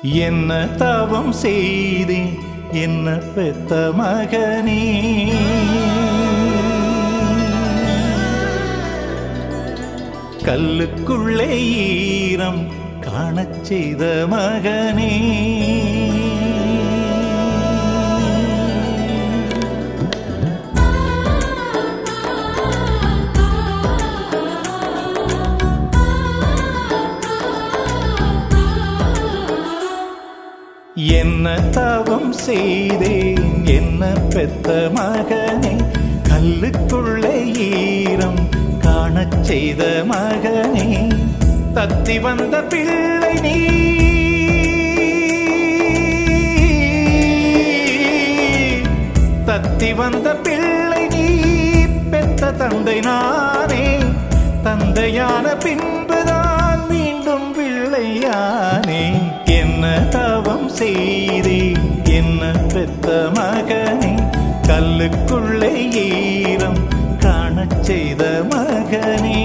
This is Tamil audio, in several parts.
என்ன தவம் செய்தேன் என்ன பெத்த மகனே கல்லுக்குள்ளே ஈரம் காணச் செய்த மகனே என்ன தவம் செய்தேன் என்ன பெத்த மகனே கல்லுக்குள்ளே ஈரம் காணச் செய்த மகனே தத்தி வந்த பிள்ளை நீ தத்தி வந்த பிள்ளை நீ பெத்த தந்தை நானே தந்தையான பின்புதான் மீண்டும் பிள்ளையானே என்ன தவம் செய்தேன் என்ன பெத்த மகனே கல்லுக்குள்ளே ஈரம் காணச் செய்த மகனே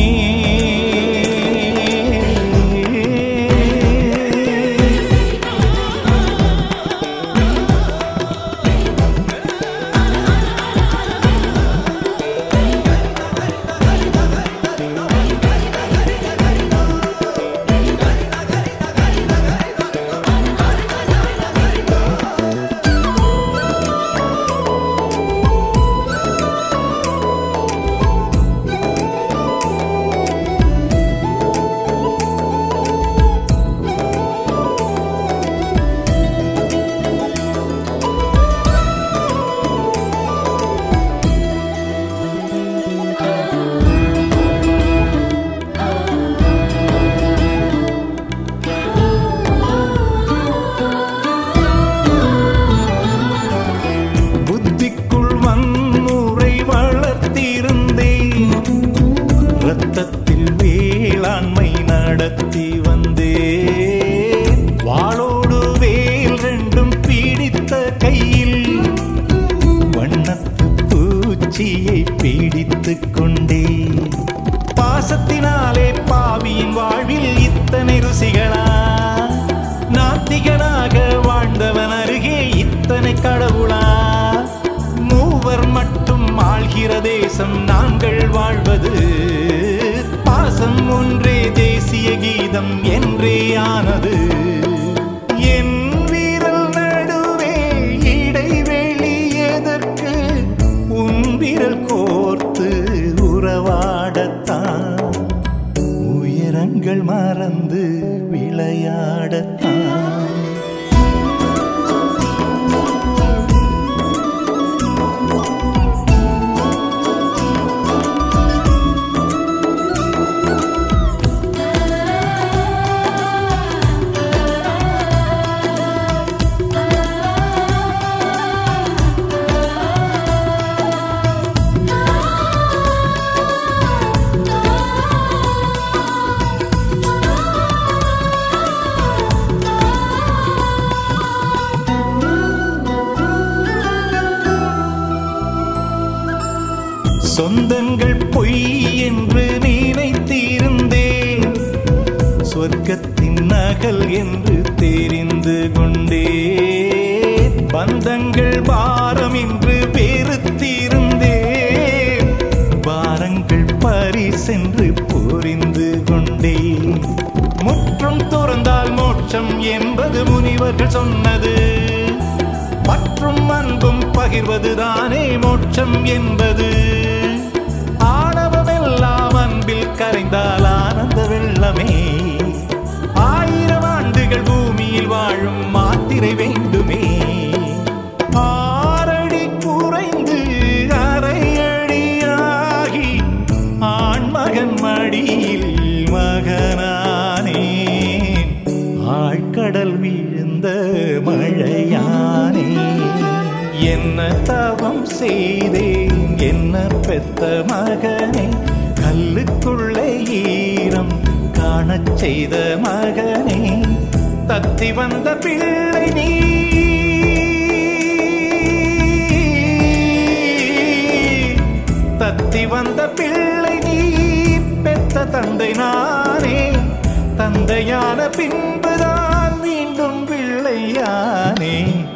புத்திக்குள் வன்முறை வளர்த்திருந்தேன் ரத்தத்தில் வேளாண்மை நடத்தி வந்தேன் வாளோடு வேல் ரெண்டும் பீடித்த கையில் வண்ணத்து பூச்சியை பீடித்துக் கொண்டேன் பாசத்தினாலே பாவியின் வாழ்வில் இத்தனை ருசிகளா நாத்திகனாக வாழ்ந்தவன் அருகே இத்தனை கடவுளா மூவர் மட்டும் ஆள்கிற தேசம் நாங்கள் வாழ்வது பாசம் ஒன்றே தேசிய கீதம் என்றே ஆனது என் வீரல் நடுவே இடைவெளி எதற்கு உன் விரல் கோர்த்து உறவாடத்தான் உயரங்கள் மறந்து விளையாடத்தான் சொந்தங்கள் பொய் என்று நினைத்திருந்தேன் சொர்க்கத்தின் நகல் என்று தெரிந்து கொண்டே பந்தங்கள் பாரம் என்று வெறுத்திருந்தேன் பாரங்கள் பரிசென்று புரிந்து கொண்டே முற்றும் துறந்தால் மோட்சம் என்பது முனிவர்கள் சொன்னது பற்றும் அன்பும் பகிர்வதுதானே மோட்சம் என்பது ஆணவமெல்லாம் அன்பில் கரைந்தால் ஆனந்த வெள்ளமே ஆயிரம் ஆண்டுகள் பூமியில் வாழும் மாத்திரை வேண்டுமே ஆறடி குறைந்து அரை அடியாகி ஆண்மகன் மடியில் மகனானேன் ஆழ்கடல் வீழ்ந்த மழையானே என்ன தவம் செய்தேன் என்ன பெத்த மகனே கல்லுக்குள்ளே ஈரம் காணச் செய்த மகனே தத்தி வந்த பிள்ளை நீ தத்தி வந்த பிள்ளை நீ பெத்த தந்தை நானே தந்தையான பின்புதான் மீண்டும் மழையானே